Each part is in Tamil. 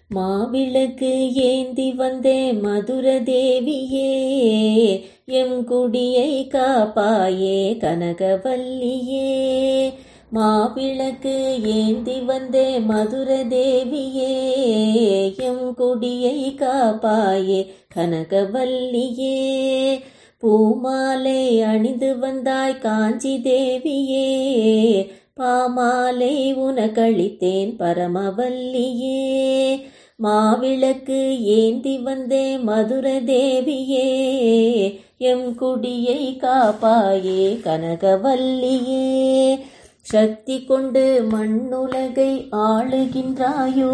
மாவிளக்கு ஏந்தி வந்தே மதுர தேவியே எம் குடியை காப்பாயே கனகவல்லியே மாவிளக்கு ஏந்தி வந்தே மதுர தேவியே எம் குடியை காப்பாயே கனகவல்லியே பூமாலை அணிந்து வந்தாய் காஞ்சி தேவியே பாமாலை உனக்களித்தேன் பரமவல்லியே மாவிளக்கு ஏந்தி வந்தே மதுர தேவியே எம் குடியை காப்பாயே கனகவல்லியே சக்தி கொண்டு மண்ணுலகை ஆளுகின்றாயோ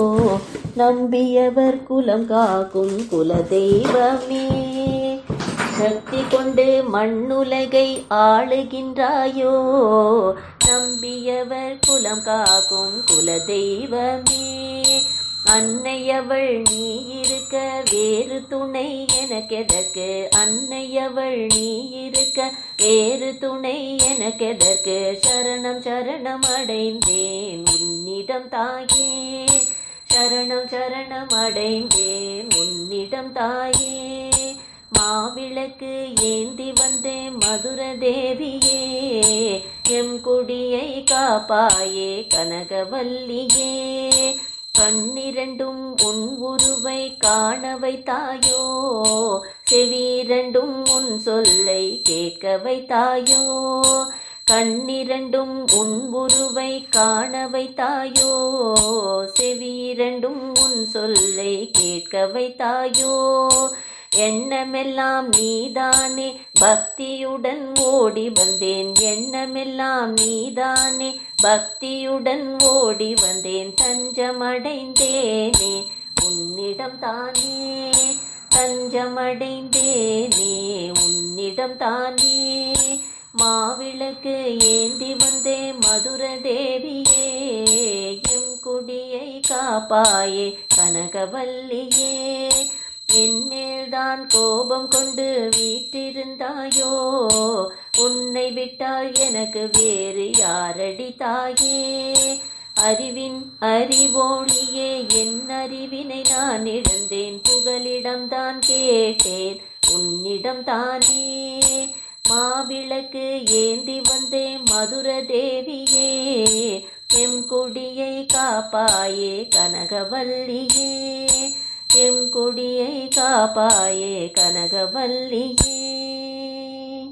நம்பியவர் குலம் காக்கும் குலதெய்வமே சக்தி கொண்டு மண்ணுலகை ஆளுகின்றாயோ நம்பியவர் குலம் காக்கும் குலதெய்வமே அன்னையவள் நீ இருக்க வேறு துணை எனக்கெதற்கு அன்னையவள் நீ இருக்க வேறு துணை எனக்கெதற்கு சரணம் சரணம் அடைந்தேன் உன்னிடம் தாயே சரணம் சரணம் அடைந்தேன் உன்னிடம் தாயே மாவிளக்கு ஏந்தி வந்தேன் மதுர தேவியே எம் குடியை காப்பாயே கனகவல்லியே கண்ணிரண்டும் உன் உருவை காண வைத்தாயோ செவிரண்டும் உன் சொல்லை கேட்க வைத்தாயோ கண்ணிரண்டும் உன் உருவை காண வைத்தாயோ செவிரண்டும் உன் சொல்லை கேட்க வைத்தாயோ எண்ணமெல்லாம் நீதானே பக்தியுடன் ஓடி வந்தேன் எண்ணமெல்லாம் நீதானே பக்தியுடன் ஓடி வந்தேன் தஞ்சமடைந்தேனே உன்னிடம் தானே தஞ்சமடைந்தேனே உன்னிடம் தானே மாவிளக்கு ஏந்தி வந்தே மதுர தேவியே எம் குடியை காப்பாயே கனகவல்லியே என்மேல்தான் கோபம் கொண்டு வீட்டிருந்தாயோ உன்னை விட்டால் எனக்கு வேறு யாரடி தாயே அறிவின் அறிவோழியே என் அறிவினை நான் இழந்தேன் புகலிடம்தான் கேட்டேன் உன்னிடம் தானே மாவிளக்கு ஏந்தி வந்தே மதுர தேவியே எம் குடியை காப்பாயே கனகவல்லியே எம் கொடியை காப்பாயே கனகவல்லியே